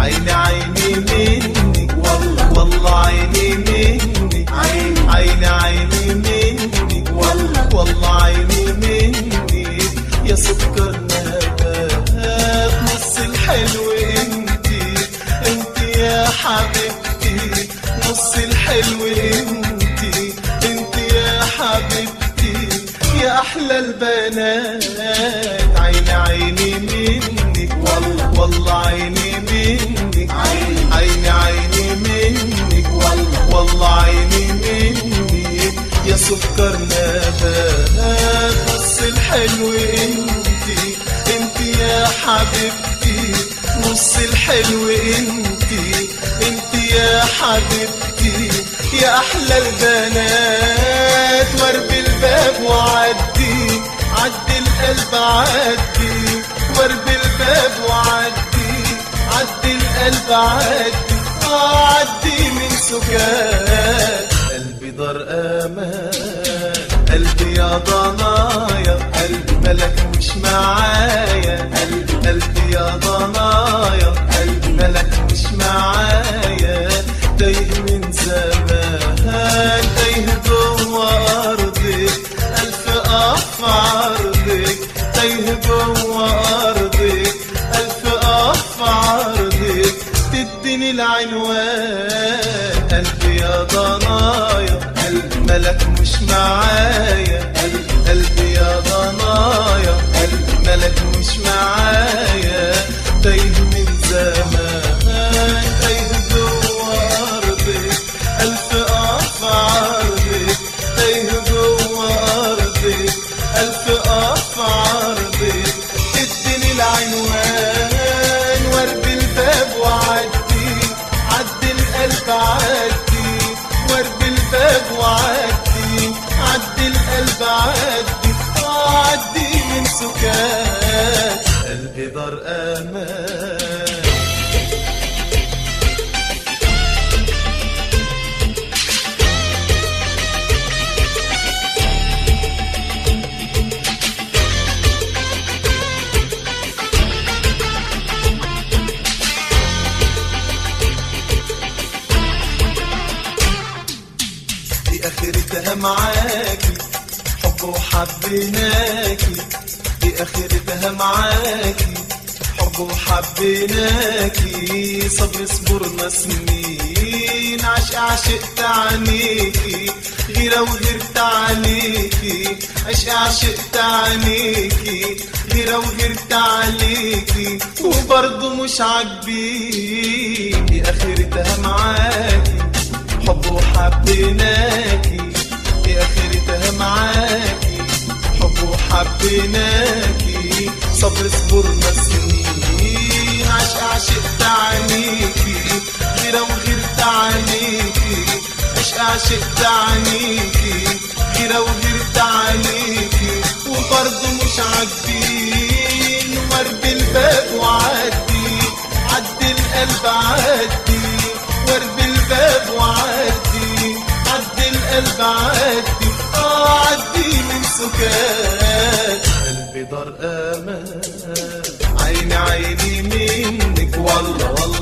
عيني عيني منك والله والله عيني منك عيني. عيني عيني منك والله. والله عيني منك يا سكر نبات نص الحلو انتي انتي يا حبيبتي نص الحلو انتي انتي يا حبيبتي يا احلى البنات عيني عيني منك والله والله عيني منك عيني. عيني عيني منك والله. والله عيني منك يا سكر نبات نص الحلو انتي انتي يا حبيبتي نص الحلو انتي انتي يا حبيبتي يا احلى البنات وارب الباب وعدي عدي القلب عدي وارب الباب وعدي عدي القلب عدي آه عدي من سكات قلبي دار امان قلبي يا ضنايا قلبي ملك مش معايا قلبي قلبي يا ضنايا قلبي ملك مش معايا تايه من زمان تايه جوه ارضك الف اف عرضك تايه جوه ارضك الف اف عرضك تديني العنوان قلبي يا ضنايا قلبي ملك مش معايا قلبي قلبي يا ضنايا قلبي ملك مش معايا تايه من زمان تايه جوه ارضك الف اف عرضك تايه جوه ارضك الف اف عرضك اديني العنوان وارب الباب وعدي عدي القلب عدي وارب الباب وعدي عدي القلب عدي آه عدي من سكات قلبي دار امان دي اخرتها معاكي حب وحبيناكي دي اخرتها معاكي حب وحبيناكي صبر صبرنا سنين عشق عشقت عنيكي غيرة وغيرت عليكي عشق عشقت عنيكي غيرة وغيرت عليكي وبرضه مش عاجبين دي اخرتها معاكي حب وحبيناكي دي اخرتها معاكي حب وحبيناكي صبر صبرنا سنين عشق عشقت عنيكي غيرة وغيرت عنيكي عشق عشقت عنيكي غيرة وغيرت عليكي وبرضه مش عاجبين ورد الباب وعدي عدي القلب عدي ورد الباب وعدي عدي القلب عدي اه عدي من سكات قلبي دار امان عيني عيني منك والله والله